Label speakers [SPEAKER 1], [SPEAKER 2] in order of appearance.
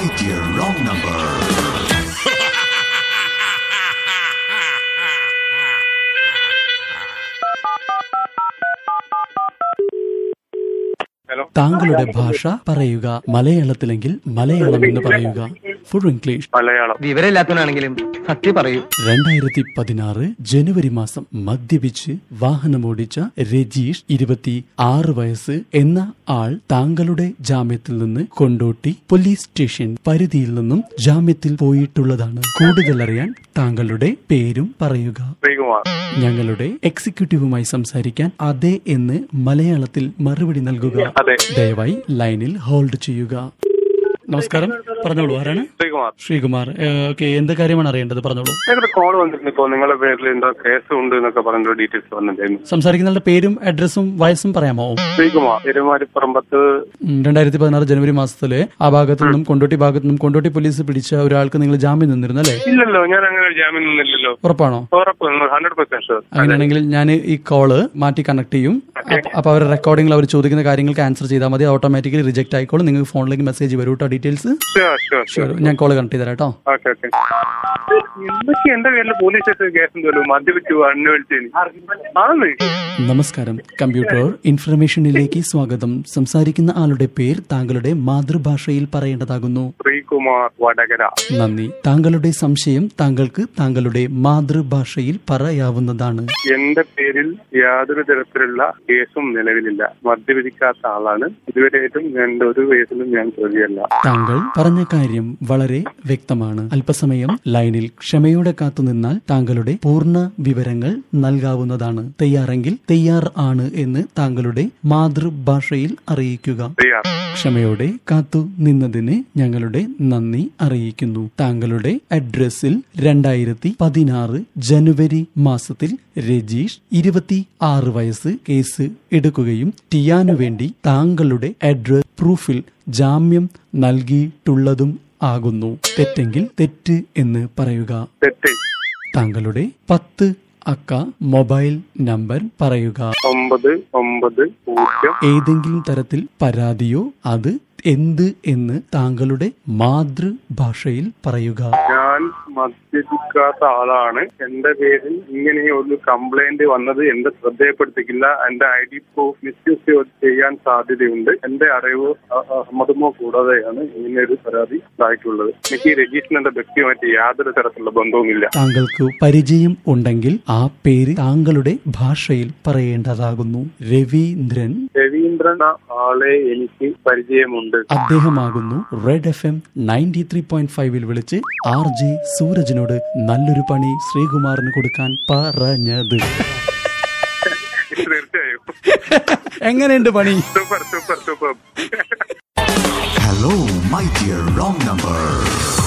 [SPEAKER 1] my dear wrong number.
[SPEAKER 2] Hello
[SPEAKER 3] താങ്കളുടെ ഭാഷ പറയുക മലയാളത്തിലെങ്കിൽ മലയാളം എന്ന് പറയുക ഫുൾ ഇംഗ്ലീഷ്
[SPEAKER 2] മലയാളം
[SPEAKER 4] വിവരമില്ലാത്തവനാണെങ്കിലും സത്യം പറയൂ
[SPEAKER 3] രണ്ടായിരത്തി പതിനാറ് ജനുവരി മാസം മദ്യപിച്ച് വാഹനമോടിച്ച രജീഷ് ഇരുപത്തി ആറ് വയസ്സ് എന്ന ആൾ താങ്കളുടെ ജാമ്യത്തിൽ നിന്ന് കൊണ്ടോട്ടി പോലീസ് സ്റ്റേഷൻ പരിധിയിൽ നിന്നും ജാമ്യത്തിൽ പോയിട്ടുള്ളതാണ് കൂടുതൽ അറിയാൻ താങ്കളുടെ പേരും പറയുക
[SPEAKER 2] ശ്രീകുമാർ
[SPEAKER 3] ഞങ്ങളുടെ എക്സിക്യൂട്ടീവുമായി സംസാരിക്കാൻ അതെ എന്ന് മലയാളത്തിൽ മറുപടി നൽകുക
[SPEAKER 2] അതെ
[SPEAKER 3] ദയവായി ലൈനിൽ ഹോൾഡ് ചെയ്യുക നമസ്കാരം പറഞ്ഞോളൂ ആരാണ്
[SPEAKER 2] ശ്രീകുമാർ
[SPEAKER 3] ശ്രീകുമാർ ഓക്കെ എന്ത് കാര്യമാണ് അറിയേണ്ടത് പറഞ്ഞോളൂ
[SPEAKER 2] ഞങ്ങളുടെ കോൾ വന്നിരുന്നു ഇപ്പോ നിങ്ങളുടെ പേരിൽ എന്തോ കേസ് ഉണ്ട് എന്നൊക്കെ പറഞ്ഞൊരു ഡീറ്റെയിൽസ് വന്നിട്ടുണ്ടായിരുന്നു
[SPEAKER 3] സംസാരിക്കുന്നയാളുടെ പേരും അഡ്രസ്സും വയസ്സും പറയാമോ
[SPEAKER 2] ശ്രീകുമാർ പെരുമാരിപ്പറമ്പത്ത്
[SPEAKER 3] ഉം, രണ്ടായിരത്തി പതിനാറ് ജനുവരി മാസത്തില് ആ ഭാഗത്തു നിന്നും കൊണ്ടോട്ടി ഭാഗത്തു നിന്നും കൊണ്ടോട്ടി പോലീസ് പിടിച്ച ഒരാൾക്ക് നിങ്ങൾ ജാമ്യം നിന്നിരുന്നു അല്ലേ
[SPEAKER 2] ഇല്ലല്ലോ ഞാൻ അങ്ങനെ ഒരു ജാമ്യം നിന്നില്ലല്ലോ
[SPEAKER 3] ഉറപ്പാണോ
[SPEAKER 2] ഉറപ്പ് ഹൺഡ്രഡ് പെർസെന്റ് ഷുവർ
[SPEAKER 3] അങ്ങനെയാണെങ്കിൽ ഞാൻ ഈ കോള് മാറ്റി കണക്ട് ചെയ്യും അപ്പ- അപ്പൊ അവരുടെ റെക്കോർഡിംഗിൽ അവർ ചോദിക്കുന്ന കാര്യങ്ങൾക്ക് ആൻസർ ചെയ്താൽ മതി ഓട്ടോമാറ്റിക്കലി റിജക്ട് ആയിക്കോളും നിങ്ങൾക്ക് ഫോണിലേക്ക് മെസ്സേജ് വരും കേട്ടോ ഡീറ്റെയിൽസ്
[SPEAKER 2] ഷുവർ ഷുവർ ഷുവർ
[SPEAKER 3] ഞാൻ കോള് കണക്ട് ചെയ്തരാം കേട്ടോ
[SPEAKER 2] ഓക്കെ ഓക്കെ എന്തൊക്കെ എന്റെ പേരിൽ പോലീസ് സ്റ്റേഷൻ കേസ് എന്തല്ലോ മദ്യപിച്ചു അന്വേഷിച്ചു ആണ്
[SPEAKER 3] നമസ്കാരം കമ്പ്യൂട്ടർ ഇൻഫർമേഷനിലേക്ക് സ്വാഗതം സംസാരിക്കുന്ന ആളുടെ പേർ താങ്കളുടെ മാതൃഭാഷയിൽ പറയേണ്ടതാകുന്നു
[SPEAKER 2] ശ്രീകുമാർ വടകര
[SPEAKER 3] നന്ദി താങ്കളുടെ സംശയം താങ്കൾക്ക് താങ്കളുടെ മാതൃഭാഷയിൽ പറയാവുന്നതാണ്
[SPEAKER 2] എന്റെ പേരിൽ യാതൊരു തരത്തിലുള്ള കേസും നിലവിലില്ല മദ്യപിക്കാത്ത ആളാണ് ഇതുവരെയായിട്ടും എന്റെ ഒരു കേസിലും ഞാൻ പ്രതിയല്ല
[SPEAKER 3] താങ്കൾ പറഞ്ഞ കാര്യം വളരെ വ്യക്തമാണ് അല്പസമയം ലൈനിൽ ക്ഷമയോടെ കാത്തുനിന്നാൽ താങ്കളുടെ പൂർണ്ണ വിവരങ്ങൾ നൽകാവുന്നതാണ് തയ്യാറെങ്കിൽ തയ്യാർ ആണ് എന്ന് താങ്കളുടെ മാതൃഭാഷയിൽ അറിയിക്കുക
[SPEAKER 2] തയ്യാർ
[SPEAKER 3] ക്ഷമയോടെ കാത്തു നിന്നതിന് ഞങ്ങളുടെ നന്ദി അറിയിക്കുന്നു താങ്കളുടെ അഡ്രസ്സിൽ രണ്ടായിരത്തി പതിനാറ് ജനുവരി മാസത്തിൽ രജീഷ് ഇരുപത്തി ആറ് വയസ്സ് കേസ് എടുക്കുകയും ടിയാനു വേണ്ടി താങ്കളുടെ അഡ്രസ് പ്രൂഫിൽ ജാമ്യം നൽകിയിട്ടുള്ളതും ആകുന്നു തെറ്റെങ്കിൽ തെറ്റ് എന്ന് പറയുക
[SPEAKER 2] തെറ്റ്
[SPEAKER 3] താങ്കളുടെ പത്ത് അക്ക മൊബൈൽ നമ്പർ പറയുക
[SPEAKER 2] ഒമ്പത് ഒമ്പത് പൂജ്യം
[SPEAKER 3] ഏതെങ്കിലും തരത്തിൽ പരാതിയോ അത് എന്ത് എന്ന് താങ്കളുടെ മാതൃഭാഷയിൽ പറയുക
[SPEAKER 2] ഞാൻ മദ്യപിക്കാത്ത ആളാണ് എന്റെ പേരിൽ ഇങ്ങനെ ഒരു കംപ്ലൈന്റ് വന്നത് എന്റെ ശ്രദ്ധയപ്പെടുത്തിക്കില്ല എന്റെ ഐ ഡി പ്രൂഫ് മിസ്യൂസ് ചെയ്യാൻ സാധ്യതയുണ്ട് എന്റെ അറിവോ അ- അഹമ്മദമോ കൂടാതെയാണ് ഇങ്ങനെ ഒരു പരാതി ഉണ്ടായിട്ടുള്ളത് എനിക്ക് ഈ രജിസ്റ്ററിന്റെ വ്യക്തിയുമായിട്ട് യാതൊരു തരത്തിലുള്ള ബന്ധവുമില്ല
[SPEAKER 3] താങ്കൾക്ക് പരിചയം ഉണ്ടെങ്കിൽ ആ പേര് താങ്കളുടെ ഭാഷയിൽ പറയേണ്ടതാകുന്നു രവീന്ദ്രൻ
[SPEAKER 2] രവീന്ദ്രൻ എന്ന ആളെ എനിക്ക് പരിചയമുണ്ട്
[SPEAKER 3] അദ്ദേഹമാകുന്നു red F M ninety three point ഫൈവിൽ വിളിച്ച് ആർ ജെ സൂരജിനോട് നല്ലൊരു പണി ശ്രീകുമാറിന് കൊടുക്കാൻ പറഞ്ഞത്
[SPEAKER 2] തീർച്ചയായും
[SPEAKER 3] എങ്ങനെയുണ്ട് പണി
[SPEAKER 2] super super super
[SPEAKER 1] Hello, my dear wrong number.